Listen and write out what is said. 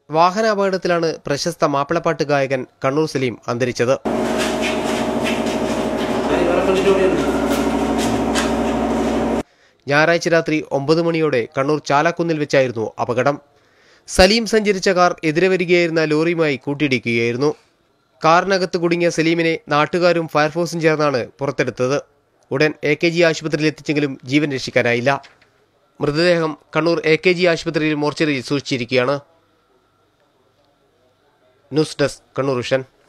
വാഹനാപകടത്തിലാണ് പ്രശസ്ത മാപ്പിളപ്പാട്ട് ഗായകൻ കണ്ണൂർ സലീം അന്തരിച്ചത് ഞായറാഴ്ച രാത്രി ഒമ്പത് മണിയോടെ കണ്ണൂർ ചാലാക്കുന്നിൽ വെച്ചായിരുന്നു അപകടം സലീം സഞ്ചരിച്ച കാർ എതിരെ വരികയായിരുന്ന ലോറിയുമായി കൂട്ടിയിടിക്കുകയായിരുന്നു കാറിനകത്ത് കുടുങ്ങിയ സലീമിനെ നാട്ടുകാരും ഫയർഫോഴ്സും ചേർന്നാണ് പുറത്തെടുത്തത് ഉടൻ എ കെ ജി ആശുപത്രിയിൽ എത്തിച്ചെങ്കിലും ജീവൻ രക്ഷിക്കാനായില്ല മൃതദേഹം കണ്ണൂർ എ കെ ജി ആശുപത്രിയിൽ മോർച്ചറിയിൽ സൂക്ഷിച്ചിരിക്കുകയാണ് ന്യൂസ് ഡെസ്ക് കണ്ണൂർ വിഷൻ